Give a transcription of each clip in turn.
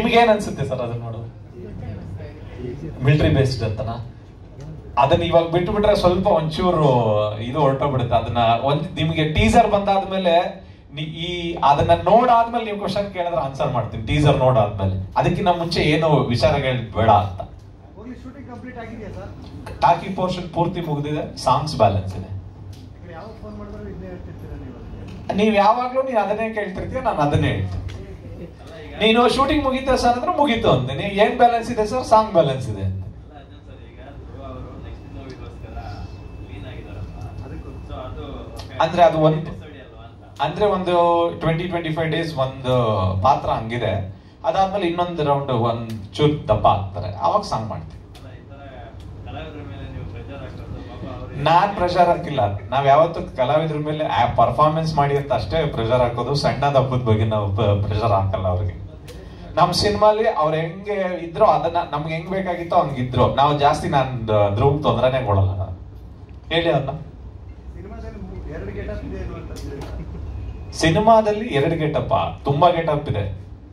ನಿಮ್ಗೆ ಏನ್ ಅನ್ಸುತ್ತೆ ಸರ್ ಅದನ್ನ ನೋಡೋದು ಮಿಲಿಟರಿ ಬೇಸ್ಡ್ ಅಂತನಾ ಅದನ್ನ ಇವಾಗ ಬಿಟ್ಟು ಬಿಟ್ರೆ ಸ್ವಲ್ಪ ಒಂಚೂರು ಇದು ಹೊರಟೋಗ್ಬಿಡುತ್ತೆ ಅದನ್ನ ಒಂದ್ ನಿಮ್ಗೆ ಟೀಸರ್ ಬಂದಾದ್ಮೇಲೆ ನಿ- ಈ ಅದನ್ನ ನೋಡಾದ್ಮೇಲೆ ನೀವು ಕ್ವಶನ್ ಕೇಳಿದ್ರೆ ಆನ್ಸರ್ ಮಾಡ್ತೀನಿ ಟೀಸರ್ ನೋಡಾದ್ಮೇಲೆ ಅದಕ್ಕಿಂತ ಮುಂಚೆ ಏನು ವಿಚಾರಗಳು ಬೇಡ ಅಂತ ಹೋಗ್ಲಿ ಶೂಟಿಂಗ್ ಕಂಪ್ಲೀಟ್ ಆಗಿದೆಯಾ ಸರ್ ಟಾಕಿ ಪೋರ್ಷನ್ ಪೂರ್ತಿ ಮುಗಿದಿದೆ ಸಾಂಗ್ಸ್ ಬ್ಯಾಲೆನ್ಸ್ ಇದೆ ಈಗ ಯಾವಾಗ ಫೋನ್ ಮಾಡಿದ್ರು ಇದನ್ನೇ ಹೇಳ್ತಿರ್ತೀರಾ ನೀವು ನೀವ್ ಯಾವಾಗ್ಲೂ ನೀನ್ ಅದನ್ನೇ ಕೇಳ್ತಿರ್ತೀಯ ನಾನು ಅದನ್ನೇ ಹೇಳ್ತೀನಿ ನೀನು ಶೂಟಿಂಗ್ ಮುಗೀತ ಸರ್ ಅಂದ್ರೆ ಮುಗೀತು ಅಂತೀನಿ ಏನ್ ಬ್ಯಾಲೆನ್ಸ್ ಇದೆ ಸರ್ ಸಾಂಗ್ ಬ್ಯಾಲೆನ್ಸ್ ಇದೆ ಅಂತ ಅಲ್ಲ ಅರ್ಜುನ್ ಸರ್ ಈಗ ಧ್ರುವ ಅವರು ನೆಕ್ಸ್ಟ್ ಮೂವಿಗೋಸ್ಕರ ಕ್ಲೀನ್ ಆಗಿದಾರಲ್ಲ ಅದಕ್ಕೋಸ್ಕರ. ಸೊ ಅದು ಅಂದ್ರೆ ಅದು ಒಂದು- episode ಅಲ್ವಾ ಅಂತ ಅಂದ್ರೆ ಒಂದು ಟ್ವೆಂಟಿ ಟ್ವೆಂಟಿ ಫೈವ್ ಡೇಸ್ ಒಂದು ಪಾತ್ರ ಹಂಗಿದೆ ಅದಾದ್ಮೇಲೆ ಇನ್ನೊಂದು ರೌಂಡ್ ಒಂದ್ ಚೂರ್ ದಪ್ಪ ಆಗ್ತಾರೆ ಅವಾಗ ಸಾಂಗ್ ಮಾಡ್ತೀವಿ ಅಲ್ಲ ಈ ತರ ಕಲಾವಿದರ ಮೇಲೆ ನೀವು ಪ್ರೆಷರ್ ಹಾಕೋದು ಪಾಪ ಅವ್ರಿಗೆ ನಾನ್ ಪ್ರೆಷರ್ ಹಾಕಿಲ್ಲ ನಾವ್ ಯಾವತ್ತು ಕಲಾವಿದ್ರ ಮೇಲೆ ಪರ್ಫಾರ್ಮೆನ್ಸ್ ಮಾಡಿ ಅಂತ ಅಷ್ಟೇ ಪ್ರೆಷರ್ ಹಾಕೋದು ಸಣ್ಣ ಹಬ್ಬದ ಬಗ್ಗೆ ನಾವು ಪ್ರೆಷರ್ ಹಾಕಲ್ಲ ಅವ್ರಿಗೆ ನಮ್ ಸಿನಿಮಾಲಿ ಅವ್ರ ಹೆಂಗೆ ಇದ್ರೋ ಅದನ್ನ ನಮ್ಗೆ ಹೆಂಗ್ ಬೇಕಾಗಿತ್ತೋ ಹಂಗಿದ್ರು ನಾವು ಜಾಸ್ತಿ ನಾನ್ ಧ್ರುವ್ ತೊಂದರೆನೆ ಕೊಡಲ್ಲ ಹೇಳಿ ಅದನ್ನ ಸಿನಿಮಾದಲ್ಲಿ ಮೂ- ಎರಡು ಗೆಟಪ್ ಇದೆ ಅನ್ನುವಂತ ಸಿನಿಮಾದಲ್ಲಿ ಎರಡು ಗೆಟಪ್ ತುಂಬಾ ಗೆಟಪ್ ಇದೆ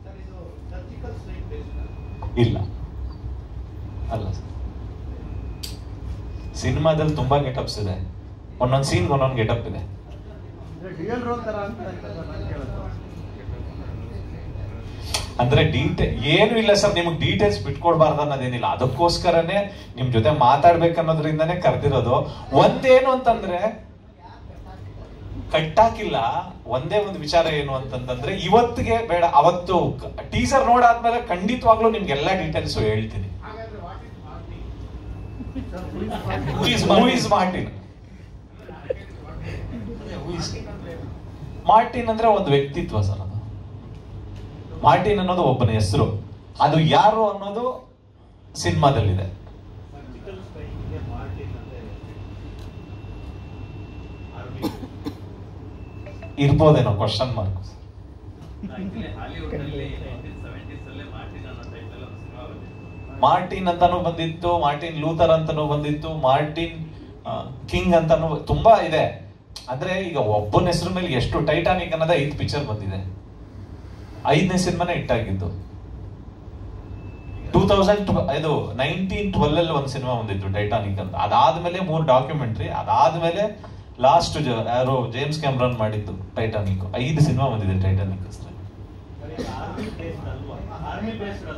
ಇಲ್ಲ ಅಲ್ಲ ಸಿನಿಮಾದಲ್ಲಿ ತುಂಬಾ ಗೆಟಪ್ಸ್ ಇದೆ ಒಂದೊಂದ್ ಸೀನ್ ಒಂದೊಂದ್ ಗೆಟಪ್ ಇದೆ ಡ್ಯೂಯಲ್ ರೋಲ್ ತರ ಅಂತ ಅಂತ ಸರ್ ನಾನು ಕೇಳೋದು ಅಂದ್ರೆ ಡೀಟೇ ಏನು ಇಲ್ಲ ಸರ್ ನಿಮ್ಗೆ ಡೀಟೇಲ್ಸ್ ಬಿಟ್ಕೊಡ್ಬಾರ್ದು ಅನ್ನೋದೇನಿಲ್ಲ ಅದಕ್ಕೋಸ್ಕರನೇ ನಿಮ್ ಜೊತೆ ಮಾತಾಡ್ಬೇಕನ್ನೋದ್ರಿಂದನೇ ಕರೆದಿರೋದು ಒಂದೇನು ಅಂತಂದ್ರೆ ಕಟ್ಟಾಕಿಲ್ಲ ಒಂದೇ ಒಂದು ವಿಚಾರ ಏನು ಅಂತಂತಂದ್ರೆ ಇವತ್ತಿಗೆ ಬೇಡ ಅವತ್ತು ಟೀಸರ್ ನೋಡಾದ್ಮೇಲೆ ಖಂಡಿತವಾಗ್ಲೂ ನಿಮ್ಗೆಲ್ಲಾ ಡೀಟೇಲ್ಸ್ ಹೇಳ್ತೀನಿ sir Who is Martin Martin ಅಂದ್ರೆ ಒಂದು ವ್ಯಕ್ತಿತ್ವ ಸರ್ ಅದು ಮಾರ್ಟಿನ್ ಅನ್ನೋದು ಒಬ್ಬನ ಹೆಸರು ಅದು ಯಾರು ಅನ್ನೋದು ಸಿನಿಮಾದಲ್ಲಿದೆ ಇರ್ಬೋದೇನೋ ಕ್ವಶನ್ ಮಾರ್ಕ್ ಆಕ್ಚುಲಿ ಹಾಲಿವುಡ್ ಅಲ್ಲಿ ನೈನ್ಟೀನ್ ಸೆವೆಂಟೀಸ್ ಅಲ್ಲೇ ಮಾರ್ಟಿನ್ ಅನ್ನೋ ಟೈಟಲ್ ಒಂದು ಸಿನಿಮಾ ಬಂದಿತ್ತು ಮಾರ್ಟಿನ್ ಅಂತಾನು ಬಂದಿತ್ತು ಮಾರ್ಟಿನ್ ಲೂಥರ್ ಅಂತಾನು ಬಂದಿತ್ತು ಮಾರ್ಟಿನ್ ಆ, ಕಿಂಗ್ ಅಂತಾನು ತುಂಬಾ ಇದೆ ಅಂದ್ರೆ ಈಗ ಒಬ್ಬನ ಹೆಸರು ಮೇಲೆ ಎಷ್ಟು ಟೈಟಾನಿಕ್ ಅನ್ನೋದೇ ಐದು ಪಿಕ್ಚರ್ ಬಂದಿದೆ ಐದನೇ ಸಿನಿಮಾನೇ ಹಿಟ್ಟಾಗಿದ್ದು ಟೂ ತೌಸಂಡ್ ಇದು ನೈನ್ಟೀನ್ ಟ್ವೆಲ್ ಅಲ್ಲಿ ಒಂದು ಸಿನಿಮಾ ಬಂದಿತ್ತು ಟೈಟಾನಿಕ್ ಅಂತ ಅದಾದ್ಮೇಲೆ ಮೂರು ಡಾಕ್ಯುಮೆಂಟ್ರಿ ಅದಾದ್ಮೇಲೆ ಲಾಸ್ಟ್ ಯಾರು ಜೇಮ್ಸ್ ಕ್ಯಾಮ್ರನ್ ಮಾಡಿದ್ದು ಟೈಟಾನಿಕ್ ಐದು ಸಿನಿಮಾ ಬಂದಿದೆ ಟೈಟಾನಿಕ್ ಅಷ್ಟೇ ಆರ್ಮಿ ಬೇಸ್ಡ್ ಅಲ್ವಾ ಆರ್ಮಿ ಬೇಸ್ಡ್